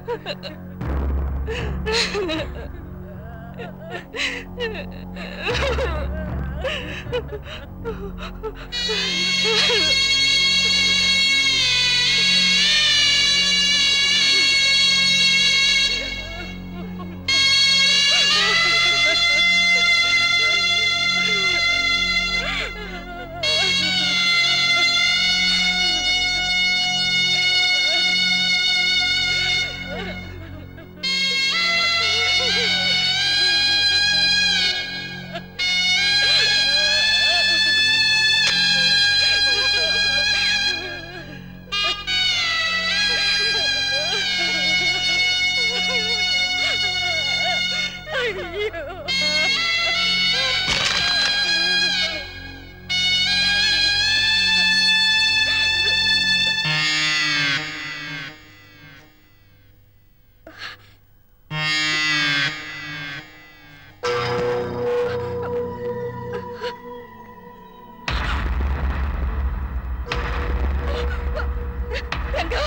రంగా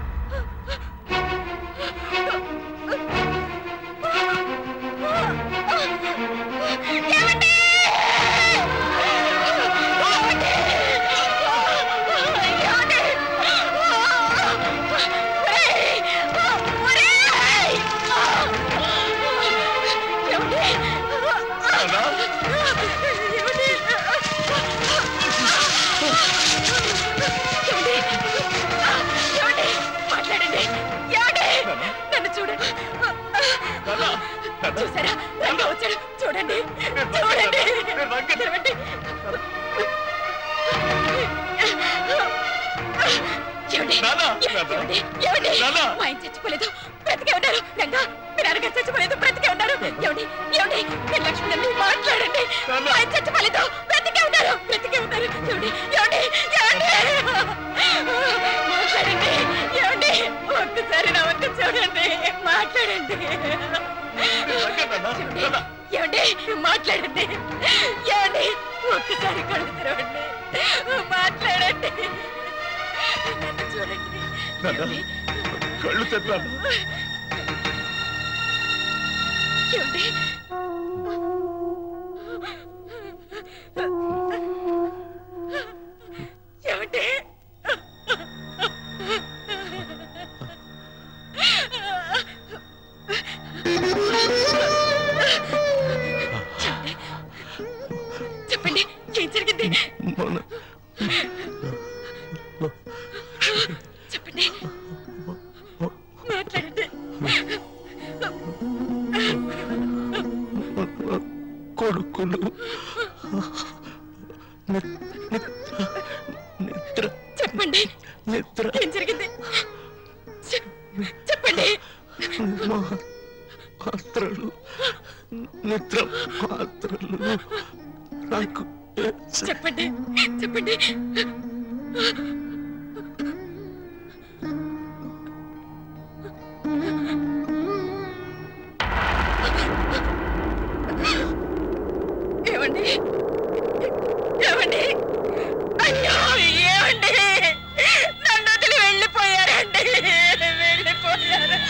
ఏమండి? ఏమండి? ఒరేయ్! ఒరేయ్! ఏమండి? ఏమండి? ఏమండి? ఏమండి? మాట్లాడండి ఏమండి? నన్ను చూడండి చూసారా రంగా వచ్చాడు చూడండి చూడండి తెరవండి. ఏమండి? ఏమండి? ఏమండి? మా ఆయన చచ్చిపోలేదు బ్రతికే ఉన్నారు రంగా మీరు అనగా చచ్చిపోలేదు బ్రతికే ఉన్నారు ఏమండి ఏమండి మీరు లక్ష్మణ్ మాట్లాడండి మా ఆయన చచ్చిపోలేదు బ్రతికే ఉన్నారు బ్రతికే ఉన్నారు ఏమండి ఏమండి ఏమండి మాట్లాడండి ఏమండి ఒక్కసారి నా వంక చూడండి మాట్లాడండి ఏమండి? ఏమండి మాట్లాడండి ఏమండి ఒక్కసారి కళ్ళు తెరవండి మాట్లాడండి నన్ను చూడండి ఏమండి? కళ్ళు తెప్పాను ఏమండి? ఏమండి? చెప్పండి ఏం జరిగింది మన చెప్పండి మాట్లాడండి కొడుకులు ని- ని- నిద్ర చెప్పండి నిద్ర ఏం జరిగింది చె- చెప్పండి మా- మాత్రలు నిద్ర మాత్రలు నాకు వేసి చెప్పండి చెప్పండి ఏమండి ఏమండి అయ్యో ఏమండి నన్ను వదిలి వెళ్ళిపోయారండి వెళ్ళిపోయారు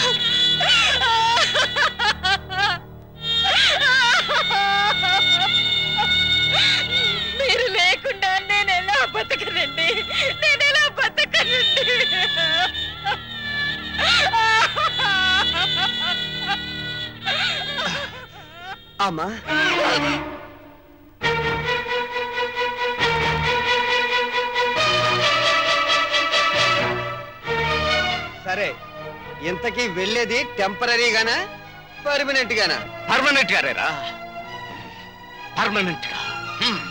మీరు లేకుండా నేను ఎలా బతకనండి నేను ఎలా బతకనండి అమ్మా సరే ఇంతకీ వెళ్ళేది టెంపరీగానా పర్మనెంట్ గానా పర్మనెంట్ గారేరా పర్మనెంట్ గా హ్మ్.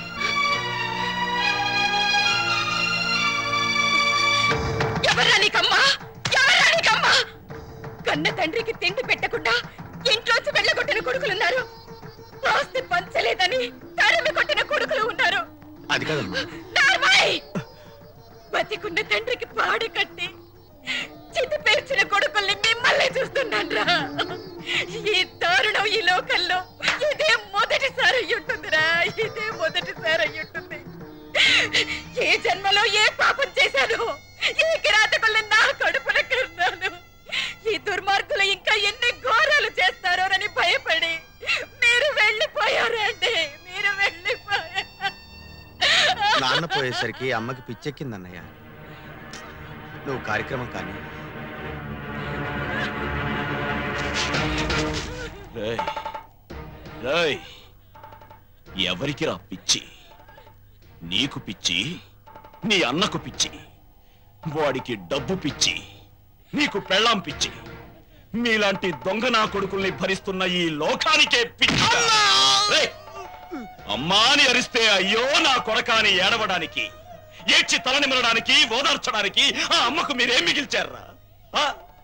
ఎవర్రా నీకమ్మా ఎవర్రా నీకమ్మా కన్న తండ్రికి తిండి పెట్టకుండా ఇంట్లోంచి వెళ్ళగొట్టిన కొడుకులున్నారు ఆస్తి పంచలేదని తరిమి కొట్టిన కొడుకులు ఉన్నారు అది కాదమ్మా నార్మాయ్ బతికున్న తండ్రికి పాడు కట్టి చితి పేర్చిన కొడుకుల్ని మిమ్మల్ని చూస్తున్నాన్రా ఈ దారుణం ఈ లోకంలో ఇదే మొదటిసారి అయి ఉంటుందిరా ఇదే మొదటిసారి అయి ఉంటుంది ఏ జన్మలో ఏ పాపం చేశాను ఏ కిరాతకుల్ని నా కడుపున కన్నాను ఈ దుర్ పోయేసరికి అమ్మకి పిచ్చెక్కిందన్నయ్య నువ్వు కార్యక్రమం కానీ రేయ్ రేయ్ ఎవరికి రా పిచ్చి నీకు పిచ్చి నీ అన్నకు పిచ్చి వాడికి డబ్బు పిచ్చి నీకు పెళ్ళాం పిచ్చి మీలాంటి దొంగ నా కొడుకుల్ని భరిస్తున్న ఈ లోకానికే పిచ్చి రేయ్! అమ్మా అని అరిస్తే అయ్యో నా కొరకాని ఏడవడానికి ఏడ్చి తలనిమరడానికి ఓదార్చడానికి ఆ అమ్మకు మీరేం మిగిల్చారా ఆ?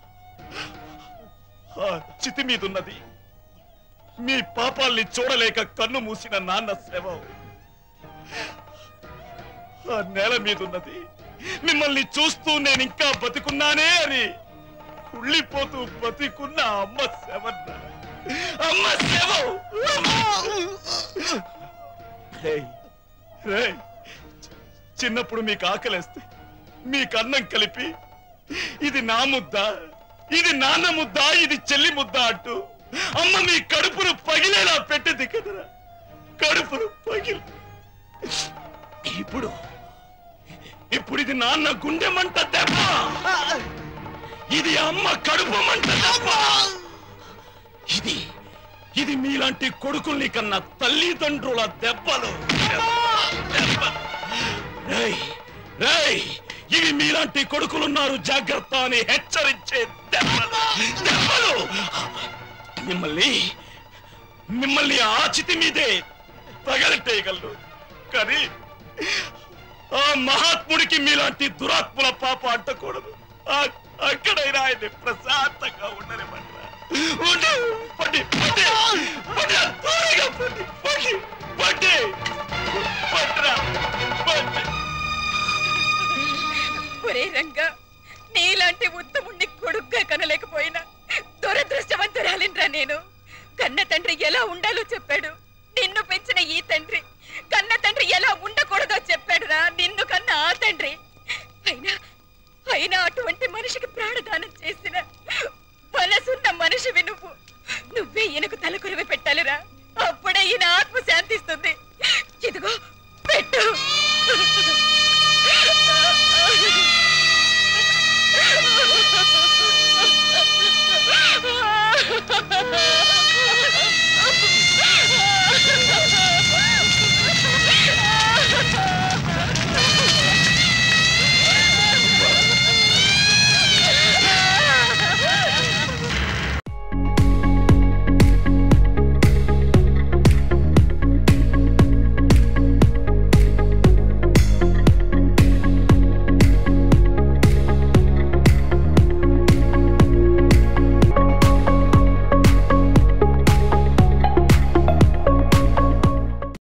ఆ చితి మీదున్నది మీ పాపాల్ని చూడలేక కన్ను మూసిన నాన్న శవం ఆ నేల మీదున్నది మిమ్మల్ని చూస్తూ నేను ఇంకా బతికున్నానే అని కుళ్ళిపోతూ బతికున్న అమ్మ శవన్న అమ్మ శవం రేయ్, రేయ్, చి- చిన్నప్పుడు మీకు ఆకలేస్తే మీకు అన్నం కలిపి ఇది నా ముద్ద ఇది నాన్న ముద్ద ఇది చెల్లి ముద్ద అంటూ అమ్మ మీ కడుపును పగిలేలా పెట్టింది కదరా కడుపును పగిలి ఇప్పుడు ఇప్పుడు ఇది నాన్న గుండె మంట దెబ్బ ఇది అమ్మ కడుపు మంట దెబ్బ ఇది ఇది మీలాంటి కొడుకుల్ని కన్నా తల్లిదండ్రుల దెబ్బలు దెబ్బ రేయ్ రేయ్ ఇవి మీలాంటి కొడుకులున్నారు జాగ్రత్త అని హెచ్చరించే దెబ్బలు దెబ్బలు మిమ్మల్ని మిమ్మల్ని ఆచితి మీదే తగలెట్టేయగలరు కానీ ఆ మహాత్ముడికి మీలాంటి దురాత్ముల పాప అంటకూడదు ఆ- అక్కడైనా ఆయన్ని ప్రశాంతంగా ఉండనివ్వండి ఉండి పడి పడి పడి దూరంగా పడి పడి పడి పడ్రా పడి ఒరే రంగా నీలాంటి ఉత్తముణ్ణి కొడుగ్గా కనలేకపోయినా దురదృష్టవంతురాలిండ్రా నేను కన్న తండ్రి ఎలా ఉండాలో చెప్పాడు నిన్ను పెంచిన ఈ తండ్రి కన్న తండ్రి ఎలా ఉండకూడదో చెప్పాడురా నిన్ను కన్న ఆ తండ్రి అయినా అయినా అటువంటి మనిషికి ప్రాణదానం చేసిన మనసున్న మనిషివి నువ్వు నువ్వే ఈయనకు తలకొరివి పెట్టాలిరా అప్పుడే ఈయన ఆత్మ శాంతిస్తుంది ఇదిగో పెట్టు